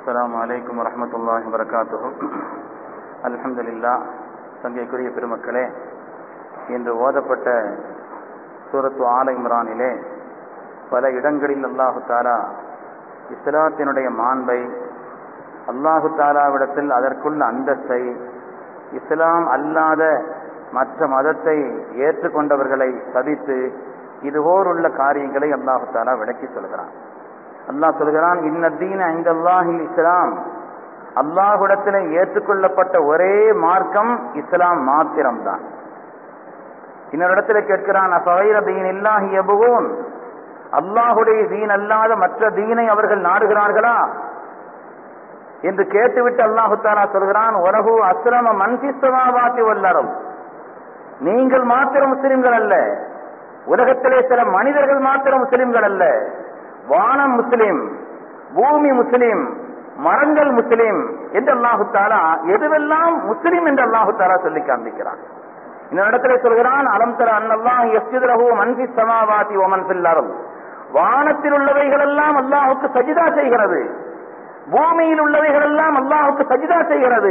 السلام عليكم ورحمة الله وبركاته الحمد لله சங்கைக்குரிய பெருமக்களே இன்று ஓதப்பட்ட சூரத்து ஆல இம்ரானிலே பல இடங்களில் அல்லாஹு தாலா இஸ்லாத்தினுடைய மாண்பை அல்லாஹு தாலாவிடத்தில் அதற்குள்ள அந்தஸ்தை இஸ்லாம் அல்லாத மற்ற மதத்தை ஏற்றுக்கொண்டவர்களை சதித்து இதுபோல் உள்ள காரியங்களை அல்லாஹு தாலா விளக்கி சொல்கிறான் அல்லாஹ் சொல்கிறான் இன்னத்தீன ஐந்தல்லாஹில் இஸ்லாம் அல்லாஹுடத்தில் ஏற்றுக்கொள்ளப்பட்ட ஒரே மார்க்கம் இஸ்லாம் மாத்திரம்தான் இன்னொரு இடத்துல கேட்கிறான் அசவைர தீன் இல்லாஹி எபுகூன் அல்லாஹுடைய தீன் அல்லாத மற்ற தீனை அவர்கள் நாடுகிறார்களா என்று கேட்டுவிட்டு அல்லாஹு தாலா சொல்கிறான் உலகு அஸ்ரம மன்சிஸ்தமாவாத்தி வல்லரும் நீங்கள் மாத்திரம் முஸ்லிம்கள் அல்ல உலகத்திலே சில மனிதர்கள் மாத்திரம் முஸ்லிம்கள் அல்ல வானம் முஸ்லிம் பூமி முஸ்லிம் மரங்கள் முஸ்லிம் என்று அல்லாஹு தாலா எதுவெல்லாம் முஸ்லிம் என்று அல்லாஹு தாலா சொல்லி காண்பிக்கிறான் இந்த இடத்துல சொல்கிறான் அலம் தர அன்னல்லாம் எஸ்திரகு மன்சி சமாவாதி ஒமன் பில்லரும் வானத்தில் உள்ளவைகள் எல்லாம் அல்லாஹுக்கு சஜிதா செய்கிறது பூமியில் உள்ளவைகள் எல்லாம் அல்லாஹுக்கு சஜிதா செய்கிறது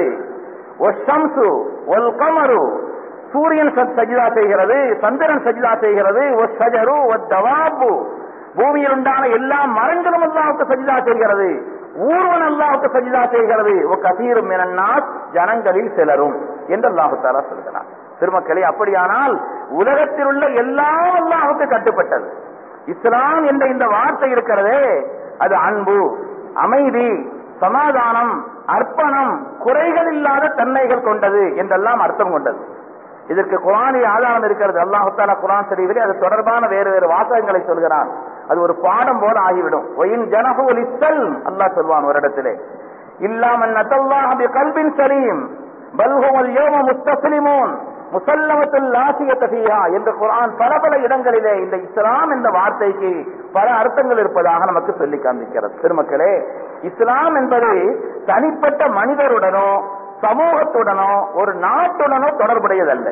ஒஷம்சு ஒல் கமரு சூரியன் சஜிதா செய்கிறது சந்திரன் சஜிதா செய்கிறது ஒ சஜரு ஒ தவாபு பூமியில் உண்டான எல்லா மரங்களும் அல்லாவுக்கு சஜிதா செய்கிறது ஊர்வன் அல்லாவுக்கு சஜிதா செய்கிறது ஒ கசீரும் என்னாஸ் ஜனங்களில் சிலரும் என்று அல்லாஹு தாலா சொல்கிறார் திருமக்களே அப்படியானால் உலகத்தில் உள்ள எல்லாம் அல்லாஹுக்கு கட்டுப்பட்டது இஸ்லாம் என்ற இந்த வார்த்தை இருக்கிறதே அது அன்பு அமைதி சமாதானம் அர்ப்பணம் குறைகள் இல்லாத தன்மைகள் கொண்டது என்றெல்லாம் அர்த்தம் கொண்டது இதற்கு குரானில் ஆதாரம் இருக்கிறது அல்லாஹு தாலா குரான் சரிவிலே அது தொடர்பான வேறு வேறு வாசகங்களை சொல்கிறான் அது ஒரு பாடம் போல ஆகிவிடும் ஒயின் ஜனகுல் இஸ்ஸல் அல்லாஹ் சொல்வான் ஒரு இடத்திலே இல்லாமன் நத்தல்லாஹ் கல்பின் சலீம் பல்ஹுமல் யோம முஸ்தஸ்லிமூன் முசல்லமத்துல் லாசியத்த ஃபீஹா என்ற குரான் பல பல இடங்களிலே இந்த இஸ்லாம் என்ற வார்த்தைக்கு பல அர்த்தங்கள் இருப்பதாக நமக்கு சொல்லி காண்பிக்கிறது பெருமக்களே இஸ்லாம் என்பது தனிப்பட்ட மனிதருடனோ சமூகத்துடனோ ஒரு நாட்டுடனோ தொடர்புடையதல்ல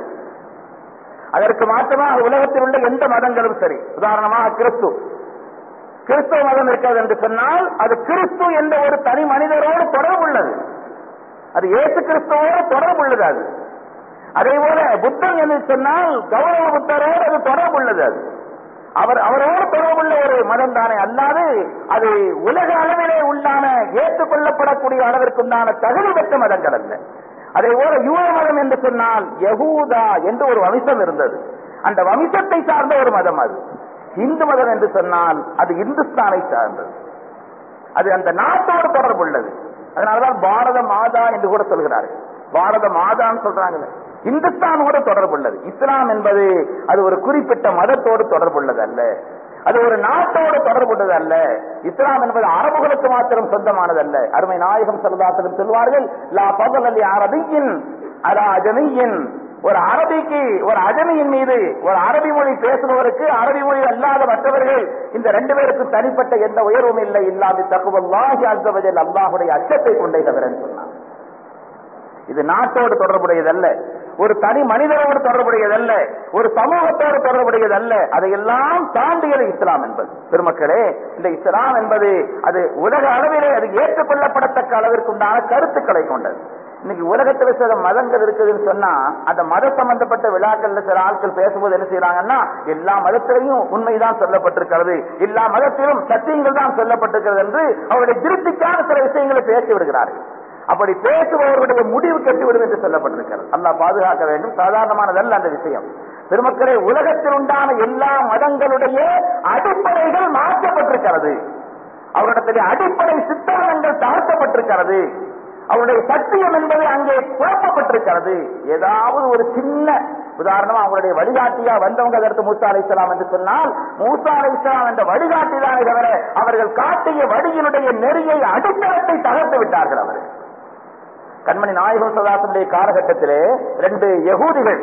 அதற்கு மாற்றமாக உலகத்தில் உள்ள எந்த மதங்களும் சரி உதாரணமாக கிறிஸ்து கிறிஸ்துவ மதம் இருக்கிறது என்று சொன்னால் அது கிறிஸ்து என்ற ஒரு தனி மனிதரோடு தொடர்புள்ளது அது ஏசு கிறிஸ்துவோடு தொடர்புள்ளது அது அதே போல புத்தன் என்று சொன்னால் கௌரவ புத்தரோடு அது தொடர்புள்ளது அது அவர் அவரோடு தொடர்புள்ள ஒரு மதம் தானே அல்லாது அது உலக அளவிலே உண்டான ஏற்றுக்கொள்ளப்படக்கூடிய அளவிற்குண்டான தகுதி பெற்ற மதங்கள் அல்ல அதே போல யூத மதம் என்று சொன்னால் யகூதா என்று ஒரு வம்சம் இருந்தது அந்த வம்சத்தை சார்ந்த ஒரு மதம் அது இந்து மதம் என்று சொன்னால் அது இந்துஸ்தானை சார்ந்தது அது அந்த நாட்டோடு தொடர்புள்ளது அதனாலதான் பாரத மாதா என்று கூட சொல்கிறார்கள் பாரத மாதான்னு சொல்றாங்க இந்துஸ்தானோடு தொடர்புள்ளது இஸ்லாம் என்பது அது ஒரு குறிப்பிட்ட மதத்தோடு தொடர்புள்ளது அல்ல அது ஒரு நாட்டோடு தொடர்புள்ளது அல்ல இஸ்லாம் என்பது அரபுகளுக்கு மாத்திரம் சொந்தமானது அல்ல அருமை நாயகம் செல்வாசலம் சொல்வார்கள் லா பகல் அலி அரபியின் அலா அஜமியின் ஒரு அரபிக்கு ஒரு அஜமியின் மீது ஒரு அரபி மொழி பேசுபவருக்கு அரபி மொழி அல்லாத மற்றவர்கள் இந்த ரெண்டு பேருக்கும் தனிப்பட்ட எந்த உயர்வும் இல்லை இல்லாத தகுவல்லாகி அல்தவதில் அல்லாஹுடைய அச்சத்தை கொண்டே தவிர சொன்னார் இது நாட்டோடு தொடர்புடையதல்ல ஒரு தனி மனிதரோடு தொடர்புடையதல்ல ஒரு சமூகத்தோடு தொடர்புடையதல்ல அதையெல்லாம் தாண்டியது இஸ்லாம் என்பது பெருமக்களே இந்த இஸ்லாம் என்பது அது உலக அளவிலே அது ஏற்றுக்கொள்ளப்படத்தக்க அளவிற்குண்டான கருத்துக்களை கொண்டது இன்னைக்கு உலகத்துல சில மதங்கள் இருக்குதுன்னு சொன்னா அந்த மத சம்பந்தப்பட்ட விழாக்கள்ல சில ஆட்கள் பேசும்போது என்ன செய்யறாங்கன்னா எல்லா மதத்திலையும் உண்மைதான் சொல்லப்பட்டிருக்கிறது எல்லா மதத்திலும் சத்தியங்கள் தான் சொல்லப்பட்டிருக்கிறது என்று அவருடைய திருப்திக்கான சில விஷயங்களை பேசி விடுகிறார்கள் அப்படி பேசுபவர்களுடைய முடிவு கெட்டுவிடும் என்று சொல்லப்பட்டிருக்கிறது அல்லாஹ் பாதுகாக்க வேண்டும் சாதாரணமானதல்ல அந்த விஷயம் பெருமக்களே உலகத்தில் உண்டான எல்லா மதங்களுடைய அடிப்படைகள் மாற்றப்பட்டிருக்கிறது அவரிடத்திலே அடிப்படை சித்தாந்தங்கள் தாழ்த்தப்பட்டிருக்கிறது அவருடைய சத்தியம் என்பது அங்கே குழப்பப்பட்டிருக்கிறது ஏதாவது ஒரு சின்ன உதாரணமா அவங்களுடைய வழிகாட்டியா வந்தவங்க அதற்கு மூசா அலை இஸ்லாம் என்று சொன்னால் மூசா அலை இஸ்லாம் என்ற வழிகாட்டி தானே தவிர அவர்கள் காட்டிய வழியினுடைய நெறியை அடித்தளத்தை தகர்த்து விட்டார்கள் அவர்கள் கண்மணி நாயகம் சதாசனுடைய காலகட்டத்திலே ரெண்டு யகூதிகள்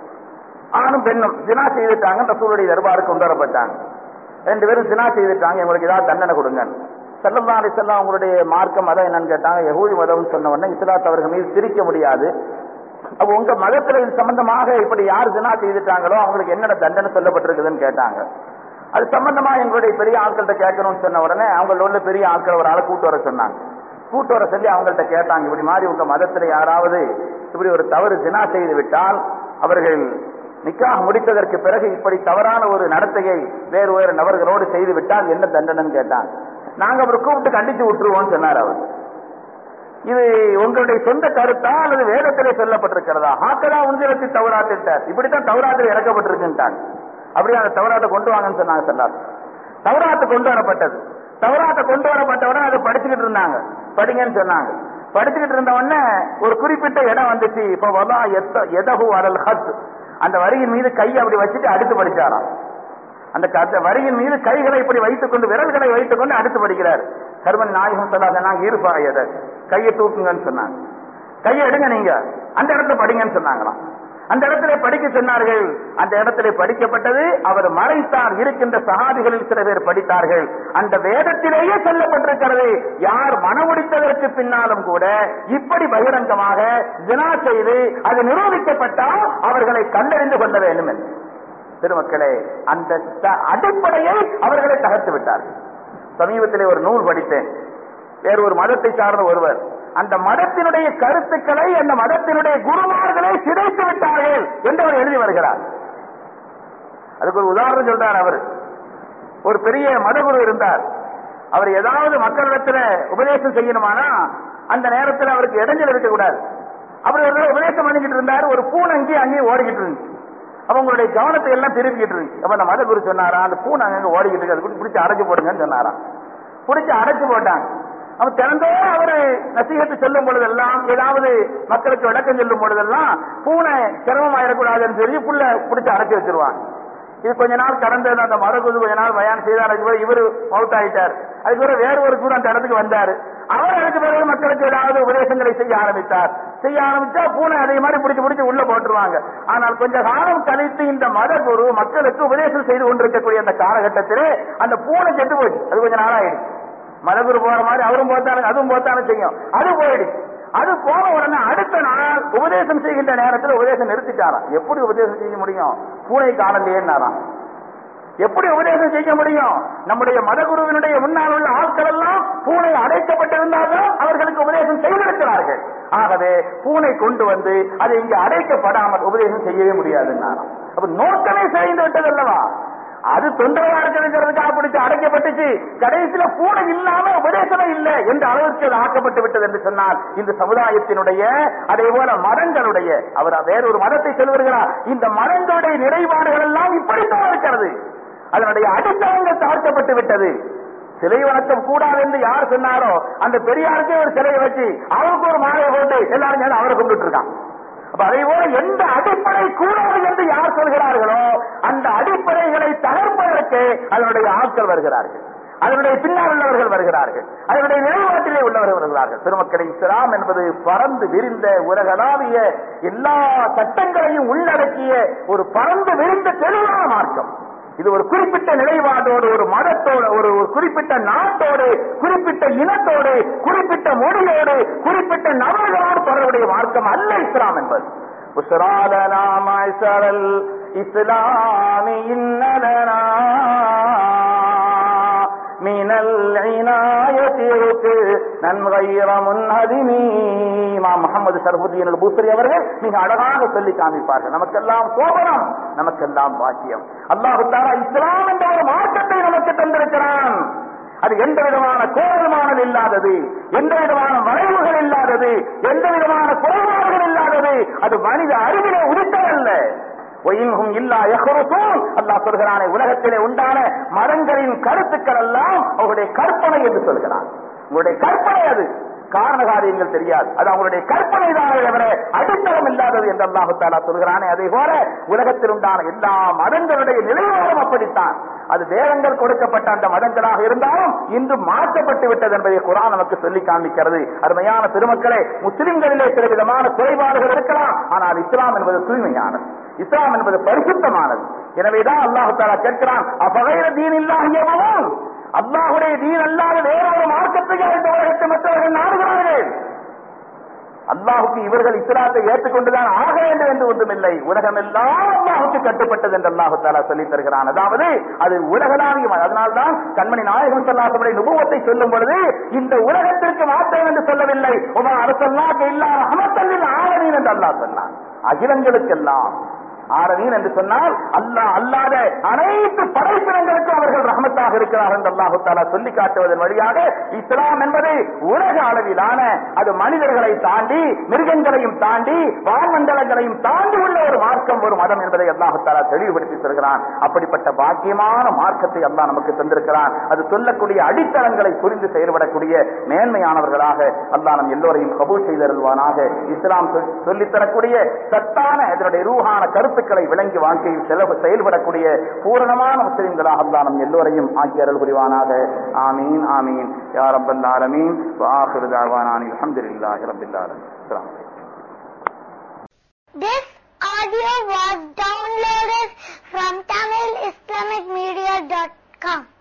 ஆணும் பெண்ணும் தினா செய்துட்டாங்க ரசூலுடைய தர்பாருக்கு கொண்டு வரப்பட்டாங்க ரெண்டு பேரும் தினா செய்துட்டாங்க இவங்களுக்கு ஏதாவது தண்டனை கொடுங்க செல்லல்லா அலி செல்லாம் அவங்களுடைய மார்க்க மதம் என்னன்னு கேட்டாங்க யகூதி மதம் சொன்ன உடனே இஸ்லாத் அவர்கள் மீது சிரிக்க முடியாது அப்ப உங்க மதத்துல இது சம்பந்தமாக இப்படி யார் தினா செய்துட்டாங்களோ அவங்களுக்கு என்னென்ன தண்டனை சொல்லப்பட்டிருக்குதுன்னு கேட்டாங்க அது சம்பந்தமா எங்களுடைய பெரிய ஆட்கள்கிட்ட கேட்கணும்னு சொன்ன உடனே அவங்களோட உள்ள பெரிய ஆட்கள் ஒரு ஆளை கூட்டு வர சொன்னாங்க கூட்டு வர சொல்லி அவங்கள்ட்ட கேட்டாங்க இப்படி மாதிரி உங்க மதத்துல யாராவது இப்படி ஒரு தவறு தினா செய்து விட்டால் அவர்கள் நிக்காக முடித்ததற்கு பிறகு இப்படி தவறான ஒரு நடத்தையை வேறு வேறு நபர்களோடு செய்து விட்டால் என்ன தண்டனைன்னு கேட்டாங்க நாங்க அப்புறம் கூப்பிட்டு கண்டிச்சு விட்டுருவோம்னு சொன்னார் அவர் இது உங்களுடைய சொந்த கருத்தா அல்லது வேதத்திலே சொல்லப்பட்டிருக்கிறதா ஹாக்கதா உந்திரத்தி தவறாத்திட்டார் இப்படித்தான் தவறாத்தில் இறக்கப்பட்டிருக்குன்ட்டாங்க அப்படியே அந்த தவறாத்தை கொண்டு வாங்கன்னு சொன்னாங்க சொன்னார் தவறாத்து கொண்டு வரப்பட்டது தவறாத்தை கொண்டு வரப்பட்டவுடன் அதை படிச்சுக்கிட்டு இருந்தாங்க படிங்கன்னு சொன்னாங்க படிச்சுக்கிட்டு இருந்த உடனே ஒரு குறிப்பிட்ட இடம் வந்துச்சு இப்ப வதா எத்த எதகு வரல் ஹத் அந்த வரியின் மீது கையை அப்படி வச்சுட்டு அடுத்து படிச்சாராம் அந்த க- வரியின் மீது கைகளை இப்படி வைத்துக் கொண்டு விரல்களை வைத்துக் கொண்டு அடுத்து படிக்கிறார் கர்மன் நாயகம் சொல்லாத ஈர்ப்பா எதை கையை தூக்குங்கன்னு சொன்னாங்க கையை எடுங்க நீங்க அந்த இடத்துல படிங்கன்னு சொன்னாங்களாம் அந்த இடத்துல படிக்க சொன்னார்கள் அந்த இடத்துல படிக்கப்பட்டது அவர் மறைத்தார் இருக்கின்ற சகாதிகளில் சில பேர் படித்தார்கள் அந்த வேதத்திலேயே சொல்லப்பட்டிருக்கிறது யார் மனமுடித்ததற்கு பின்னாலும் கூட இப்படி பகிரங்கமாக ஜினா செய்து அது நிரூபிக்கப்பட்டால் அவர்களை கண்டறிந்து கொள்ள வேண்டும் என்று திருமக்களே அந்த த- அடிப்படையை அவர்களை தகர்த்து விட்டார்கள் சமீபத்திலே ஒரு நூல் படித்தேன் வேறு ஒரு மதத்தை சார்ந்த ஒருவர் அந்த மதத்தினுடைய கருத்துக்களை அந்த மதத்தினுடைய குருமார்களை சிதைத்து விட்டார்கள் என்று அவர் எழுதி வருகிறார் அதுக்கு ஒரு உதாரணம் சொல்றார் அவர் ஒரு பெரிய மதகுரு இருந்தார் அவர் ஏதாவது மக்களிடத்துல உபதேசம் செய்யணுமானா அந்த நேரத்தில் அவருக்கு இடைஞ்சல் இருக்கக்கூடாது அவர் ஒரு தடவை உபதேசம் பண்ணிக்கிட்டு இருந்தார் ஒரு பூனை அங்கேயும் அங்கேயும் ஓடிக்கிட்டு இருந்துச்சு அவங்களுடைய கவனத்தை எல்லாம் திருப்பிக்கிட்டு இருந்துச்சு அப்ப அந்த மதகுரு சொன்னாரா அந்த பூனை அங்க ஓடிக்கிட்டு இருக்கு அது பிடிச்சி அடைச்சு போடுங்கன்னு சொன்னாராம் பிடிச்சி அடைச்சு போட்டாங்க அவன் திறந்தோடு அவரு நசீகத்து சொல்லும் பொழுதெல்லாம் ஏதாவது மக்களுக்கு விளக்கம் சொல்லும் பொழுதெல்லாம் பூனை சிரமமாயிடக்கூடாதுன்னு சொல்லி புள்ள பிடிச்சி அடைச்சு வச்சிருவாங்க இது கொஞ்ச நாள் கடந்து அந்த மரகுது கொஞ்ச நாள் பயான் செய்தார் அதுக்கு பிறகு இவரு மவுத் ஆயிட்டார் அதுக்கு பிறகு வேற ஒரு கூட அந்த இடத்துக்கு வந்தாரு அவர் அதுக்கு பிறகு மக்களுக்கு ஏதாவது உபதேசங்களை செய்ய ஆரம்பித்தார் செய்ய ஆரம்பிச்சா பூனை அதே மாதிரி பிடிச்சு பிடிச்சு உள்ள போட்டுருவாங்க ஆனால் கொஞ்ச காலம் கழித்து இந்த மத குரு மக்களுக்கு உபதேசம் செய்து கொண்டிருக்கக்கூடிய அந்த காலகட்டத்திலே அந்த பூனை செத்து போச்சு அது கொஞ்ச நாள் ஆயிடுச்சு மதகுரு போற மாதிரி அவரும் போத்தாலும் அதுவும் போத்தாலும் செய்யும் அது போயிடுச்சு அது போன உடனே அடுத்த நாள் உபதேசம் செய்கின்ற நேரத்தில் உபதேசம் நிறுத்திட்டாராம் எப்படி உபதேசம் செய்ய முடியும் பூனை காலந்தேன்னாராம் எப்படி உபதேசம் செய்ய முடியும் நம்முடைய மதகுருவினுடைய முன்னால் உள்ள ஆட்கள் எல்லாம் பூனை அடைக்கப்பட்டிருந்தால்தான் அவர்களுக்கு உபதேசம் செய்திருக்கிறார்கள் ஆகவே பூனை கொண்டு வந்து அது இங்கு அடைக்கப்படாமல் உபதேசம் செய்யவே முடியாதுன்னாராம் அப்ப நோக்கமே செய்து விட்டது அல்லவா அது தொந்தரவா இருக்கிறதுக்காக பிடிச்சு அடைக்கப்பட்டுச்சு கடைசியில பூனை இல்லாம உபதேசமே இல்லை என்ற அளவிற்கு அது ஆக்கப்பட்டு விட்டது என்று சொன்னால் இந்த சமுதாயத்தினுடைய அதே போல மதங்களுடைய அவர் வேறொரு மதத்தை சொல்லுகிறார் இந்த மதங்களுடைய நிறைபாடுகள் எல்லாம் இப்படித்தான் இருக்கிறது அதனுடைய அடித்தளங்கள் தாழ்த்தப்பட்டு விட்டது சிலை வணக்கம் கூடாது என்று யார் சொன்னாரோ அந்த பெரியாருக்கே ஒரு சிலையை வச்சு அவருக்கு ஒரு மாலையை போட்டு எல்லாரும் சேர்ந்து அவரை கும்பிட்டு இருக்கான் அப்ப அதே போல எந்த அடிப்படை கூடாது என்று யார் சொல்கிறார்களோ அந்த அடிப்படைகளை தகர்ப்பதற்கு அதனுடைய ஆட்கள் வருகிறார்கள் அதனுடைய பின்னால் உள்ளவர்கள் வருகிறார்கள் அதனுடைய நிலைப்பாட்டிலே உள்ளவர்கள் வருகிறார்கள் திருமக்களை இஸ்லாம் என்பது பறந்து விரிந்த உலகளாவிய எல்லா சட்டங்களையும் உள்ளடக்கிய ஒரு பறந்து விரிந்த தெளிவான மார்க்கம் இது ஒரு குறிப்பிட்ட நிலைப்பாட்டோடு ஒரு மதத்தோடு ஒரு ஒரு குறிப்பிட்ட நாட்டோடு குறிப்பிட்ட இனத்தோடு குறிப்பிட்ட மொழியோடு குறிப்பிட்ட நபர்களோடு தொடர்புடைய மார்க்கம் அல்ல இஸ்லாம் என்பது உஸ்ராலனா மாய்சரல் இஸ்லாமி இன்னலனா من العناية நன் غير منهدم இமாம் முகமது சர்புதீன் பூசரி அவர்கள் மிக அழகாக சொல்லி காமிப்பார்கள் நமக்கெல்லாம் சோபனம் நமக்கெல்லாம் பாக்கியம் அல்லாஹு தாலா இஸ்லாம் என்ற ஒரு மாற்றத்தை நமக்கு தந்திருக்கிறான் அது எந்த விதமான கோபமானது இல்லாதது எந்த விதமான மறைவுகள் இல்லாதது எந்த விதமான குறைபாடுகள் இல்லாதது அது மனித அறிவிலே உதித்ததல்ல ஒயின்கும் இல்லா எஹ்ருசூன் அல்லாஹ் சொல்கிறானே உலகத்திலே உண்டான மரங்களின் கருத்துக்கள் எல்லாம் அவருடைய கற்பனை என்று சொல்கிறான் உங்களுடைய கற்பனை அது காரண காரியங்கள் தெரியாது அது அவங்களுடைய கற்பனை தானே தவிர அடித்தளம் இல்லாதது என்று அல்லாஹு தாலா சொல்கிறானே அதே போல உலகத்தில் உண்டான எல்லா மதங்களுடைய நிலைவாரம் அப்படித்தான் அது வேதங்கள் கொடுக்கப்பட்ட அந்த மதங்களாக இருந்தாலும் இன்று மாற்றப்பட்டு விட்டது என்பதை குரான் நமக்கு சொல்லி காண்பிக்கிறது அருமையான பெருமக்களே முஸ்லிம்களிலே சில விதமான குறைபாடுகள் இருக்கலாம் ஆனால் இஸ்லாம் என்பது தூய்மையானது இஸ்லாம் என்பது பரிசுத்தமானது எனவேதான் அல்லாஹு தாலா கேட்கிறான் அப்பகைர தீன் இல்லாகியவனும் அல்லாஹுடைய தீன் அல்லாத வேறொரு மார்க்கத்தையும் இந்த உலகத்தை மற்றவர்கள் நாடுகிறார்கள் அல்லாஹுக்கு இவர்கள் இஸ்லாத்தை ஏற்றுக்கொண்டுதான் ஆக வேண்டும் என்று ஒன்றுமில்லை உலகம் எல்லாம் அல்லாஹுக்கு கட்டுப்பட்டது என்று அல்லாஹு தாலா சொல்லித் தருகிறான் அதாவது அது உலகளாவிய அதனால்தான் கண்மணி நாயகம் சொல்லாசபடி நுபுவத்தை சொல்லும் பொழுது இந்த உலகத்திற்கு மாற்றம் என்று சொல்லவில்லை உமா அரசல்லாக்கு இல்லா அமத்தல்லில் ஆரணீன் என்று அல்லாஹ் சொன்னான் அகிலங்களுக்கெல்லாம் ஆரவீன் என்று சொன்னால் அல்லாஹ் அல்லாத அனைத்து படைப்பினங்களுக்கும் அவர்கள் ரஹமத்தாக இருக்கிறார்கள் என்று அல்லாஹு தாலா சொல்லி காட்டுவதன் வழியாக இஸ்லாம் என்பது உலக அளவிலான அது மனிதர்களை தாண்டி மிருகங்களையும் தாண்டி வான்மண்டலங்களையும் தாண்டி உள்ள ஒரு மார்க்கம் ஒரு மதம் என்பதை அல்லாஹு தாலா தெளிவுபடுத்தி தருகிறான் அப்படிப்பட்ட பாக்கியமான மார்க்கத்தை அல்லாஹ் நமக்கு தந்திருக்கிறான் அது சொல்லக்கூடிய அடித்தளங்களை புரிந்து செயல்படக்கூடிய மேன்மையானவர்களாக அல்லாஹ் நம் எல்லோரையும் கபூல் செய்தருள்வானாக இஸ்லாம் சொல்- சொல்லித் தரக்கூடிய சத்தான இதனுடைய ரூஹான கருத்துக்களை விளங்கி வாழ்க்கையில் செலவு செயல்படக்கூடிய பூரணமான முஸ்லிம்களாக அல்லாஹ் நம் எல்லோரையும் ஆக்கி அருள் புரிவானாக ஆமீன் ஆமீன் யா ரப்பல் ஆலமீன் வாஹிரு தாவானானி அல்ஹம்துலில்லாஹி ரப்பில் ஆலமீன் அஸ்ஸலாமு அலைக்கும். This audio was downloaded from TamilIslamicMedia.com.